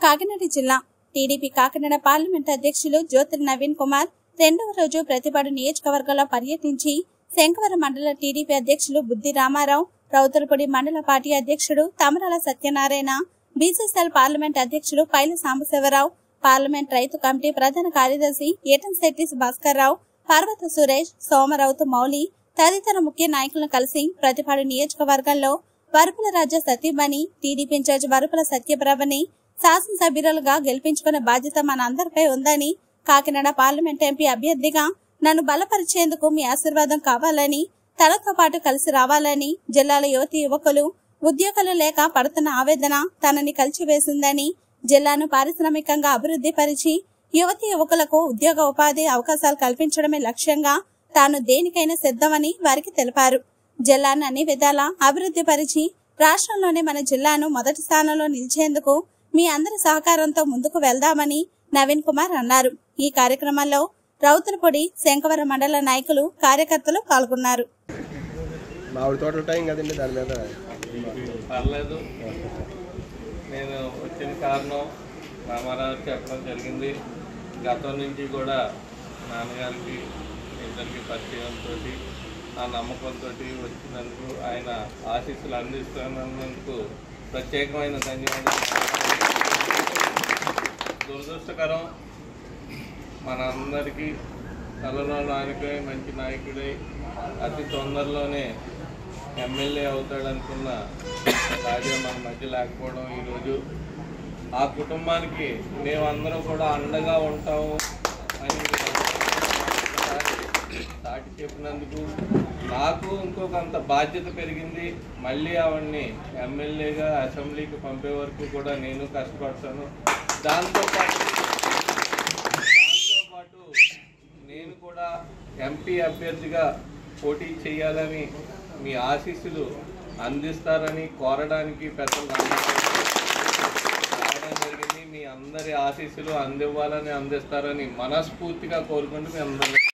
కాకినాడ జిల్లా TDP Kakinada parliament అధ్యక్షులు జ్యోతి నవీన్ కుమార్ రెండవ రోజు ప్రతిపాడు నియోజకవర్గంలో పర్యటించి శంకవరం మండల టీడీపీ అధ్యక్షులు బుద్ధి రామారావు రౌతలపూడి మండల పార్టీ అధ్యక్షుడు తమరాల సత్యనారాయణ బీసీసీఎల్ పార్లమెంట్ అధ్యక్షుడు పైల సాంబశివరావు పార్లమెంట్ రైతు కమిటీ ప్రధాన కార్యదర్శి ఏటన్ శెట్టి భాస్కర్ రావు పర్వత సురేష్ సోమరావుతు మౌలి తదితర ముఖ్య నాయకులను కలిసి ప్రతిపాడు నియోజకవర్గంలో వరుపుల రాజ్య సతీమణి టీడీపీ ఇన్ఛార్జ్ వరుపుల సత్యప్రభని శాసనసభ్యురాలుగా గెలిపించుకునే బాధ్యత మన అందరిపై ఉందని కాకినాడ పార్లమెంట్ ఎంపీ అభ్యర్థిగా నన్ను బలపరిచేందుకు మీ ఆశీర్వాదం కావాలని తనతో పాటు కలిసి రావాలని జిల్లాల యువతి యువకులు ఉద్యోగాలు లేక పడుతున్న ఆవేదన తనని కలిచివేసిందని జిల్లాను పారిశ్రామికంగా అభివృద్ధి పరిచి యువతి యువకులకు ఉద్యోగ ఉపాధి అవకాశాలు కల్పించడమే లక్ష్యంగా తాను దేనికైనా సిద్ధమని వారికి తెలిపారు జిల్లాను అన్ని విధాలా అభివృద్ధి పరిచి రాష్ట్రంలోనే మన జిల్లాను మొదటి స్థానంలో నిలిచేందుకు మీ అందరి సహకారంతో ముందుకు వెళ్దామని నవీన్ కుమార్ అన్నారు ఈ కార్యక్రమంలో రౌతులపొడి శంకవరం మండల నాయకులు కార్యకర్తలు పాల్గొన్నారు మామిడి తోటల టైం కదండి దాని మీద పర్లేదు నేను వచ్చిన కారణం రామారావు చెప్పడం జరిగింది గతం నుంచి కూడా నాన్నగారికి ఇద్దరికి పరిచయంతో ఆ నమ్మకంతో వచ్చినందుకు ఆయన ఆశీస్సులు అందిస్తున్నందుకు ప్రత్యేకమైన ధన్యవాదాలు దురదృష్టకరం మనందరికీ తలలో నాయకుడై మంచి నాయకుడై అతి తొందరలోనే ఎమ్మెల్యే అవుతాడనుకున్న రాజా మన మధ్య లేకపోవడం ఈరోజు ఆ కుటుంబానికి మేమందరం కూడా అండగా ఉంటాము అని సాటి చెప్పినందుకు నాకు ఇంకొకంత బాధ్యత పెరిగింది మళ్ళీ ఆవిడ్ని ఎమ్మెల్యేగా అసెంబ్లీకి పంపే వరకు కూడా నేను కష్టపడతాను దాంతోపాటు దాంతోపాటు నేను కూడా ఎంపీ అభ్యర్థిగా పోటీ చేయాలని మీ ఆశీస్సులు అందిస్తారని కోరడానికి పెద్దలు రావడం జరిగింది మీ అందరి ఆశీస్సులు అందివ్వాలని అందిస్తారని మనస్ఫూర్తిగా కోరుకుంటూ మీ అందరికీ